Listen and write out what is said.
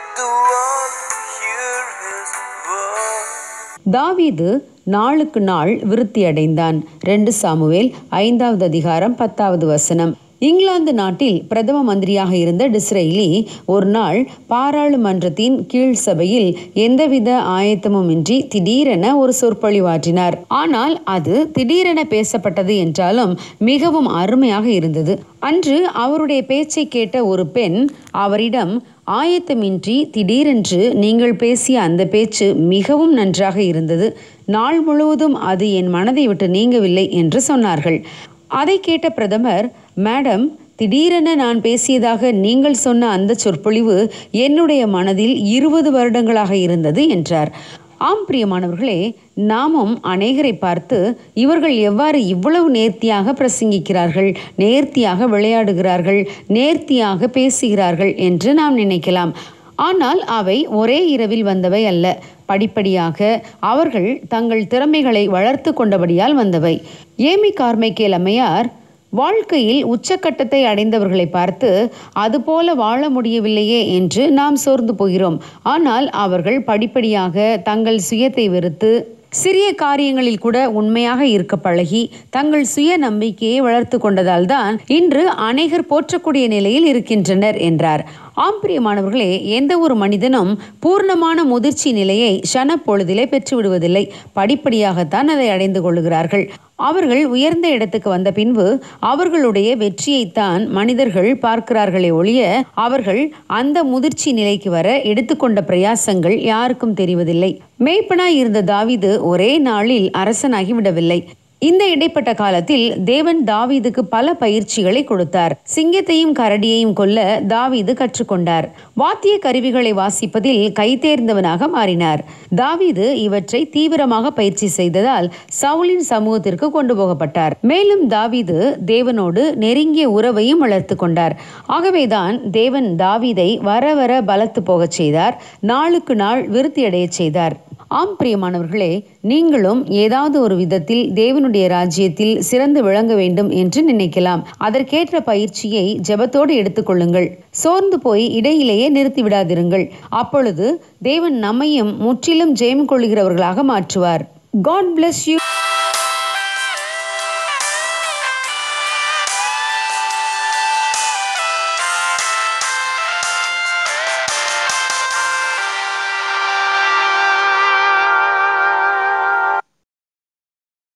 Let the world hear his word. தாவீது நாளுக்கு நாள் விருத்தி அடைந்தான் ரெண்டு சாமுவேல் ஐந்தாவது அதிகாரம் பத்தாவது வசனம் இங்கிலாந்து நாட்டில் பிரதம மந்திரியாக இருந்த டிஸ்ரேலி ஒரு நாள் பாராளுமன்றத்தின் கீழ் சபையில் எந்தவித ஆயத்தமுமின்றி திடீரென ஒரு சொற்பொழிவாற்றினார் ஆனால் அது திடீரென பேசப்பட்டது என்றாலும் மிகவும் அருமையாக இருந்தது அன்று அவருடைய பேச்சை கேட்ட ஒரு பெண் அவரிடம் ஆயத்தமின்றி திடீரென்று நீங்கள் பேசிய அந்த பேச்சு மிகவும் நன்றாக இருந்தது நாள் முழுவதும் அது என் மனதை விட்டு நீங்கவில்லை என்று சொன்னார்கள் அதை கேட்ட பிரதமர் மேடம் திடீரென நான் பேசியதாக நீங்கள் சொன்ன அந்த சொற்பொழிவு என்னுடைய மனதில் இருபது வருடங்களாக இருந்தது என்றார் ஆம் பிரியமானவர்களே நாமும் அநேகரை பார்த்து இவர்கள் எவ்வாறு இவ்வளவு நேர்த்தியாக பிரசங்கிக்கிறார்கள் நேர்த்தியாக விளையாடுகிறார்கள் நேர்த்தியாக பேசுகிறார்கள் என்று நாம் நினைக்கலாம் ஆனால் அவை ஒரே இரவில் வந்தவை அல்ல படிப்படியாக அவர்கள் தங்கள் திறமைகளை வளர்த்து கொண்டபடியால் வந்தவை ஏமி கார்மைக்கேல் அம்மையார் வாழ்க்கையில் உச்சக்கட்டத்தை அடைந்தவர்களை பார்த்து அதுபோல வாழ முடியவில்லையே என்று நாம் சோர்ந்து போகிறோம் ஆனால் அவர்கள் படிப்படியாக தங்கள் சுயத்தை வெறுத்து சிறிய காரியங்களில் கூட உண்மையாக இருக்க பழகி தங்கள் சுய நம்பிக்கையை வளர்த்து கொண்டதால் தான் இன்று அநேகர் போற்றக்கூடிய நிலையில் இருக்கின்றனர் என்றார் ஆம் பிரியமானவர்களே எந்த ஒரு மனிதனும் பூர்ணமான முதிர்ச்சி நிலையை பொழுதிலே பெற்று விடுவதில்லை படிப்படியாகத்தான் அதை அடைந்து கொள்கிறார்கள் அவர்கள் உயர்ந்த இடத்துக்கு வந்த பின்பு அவர்களுடைய வெற்றியைத்தான் மனிதர்கள் பார்க்கிறார்களே ஒழிய அவர்கள் அந்த முதிர்ச்சி நிலைக்கு வர எடுத்துக்கொண்ட பிரயாசங்கள் யாருக்கும் தெரிவதில்லை மேய்ப்பனாய் இருந்த தாவீது ஒரே நாளில் அரசனாகி விடவில்லை இந்த இடைப்பட்ட காலத்தில் தேவன் தாவீதுக்கு பல பயிற்சிகளை கொடுத்தார் சிங்கத்தையும் கரடியையும் கொல்ல தாவீது கற்றுக்கொண்டார் வாத்திய கருவிகளை வாசிப்பதில் கைதேர்ந்தவனாக மாறினார் தாவீது இவற்றை தீவிரமாக பயிற்சி செய்ததால் சவுலின் சமூகத்திற்கு கொண்டு போகப்பட்டார் மேலும் தாவீது தேவனோடு நெருங்கிய உறவையும் வளர்த்து கொண்டார் ஆகவேதான் தேவன் தாவீதை வர வர பலத்து போகச் செய்தார் நாளுக்கு நாள் விருத்தியடையச் செய்தார் ஆம் பிரியமானவர்களே நீங்களும் ஏதாவது ஒரு விதத்தில் தேவனுடைய ராஜ்யத்தில் சிறந்து விளங்க வேண்டும் என்று நினைக்கலாம் அதற்கேற்ற பயிற்சியை ஜெபத்தோடு எடுத்துக்கொள்ளுங்கள் சோர்ந்து போய் இடையிலேயே நிறுத்தி விடாதிருங்கள் அப்பொழுது தேவன் நம்மையும் முற்றிலும் ஜெயம் கொள்கிறவர்களாக மாற்றுவார் காட் bless யூ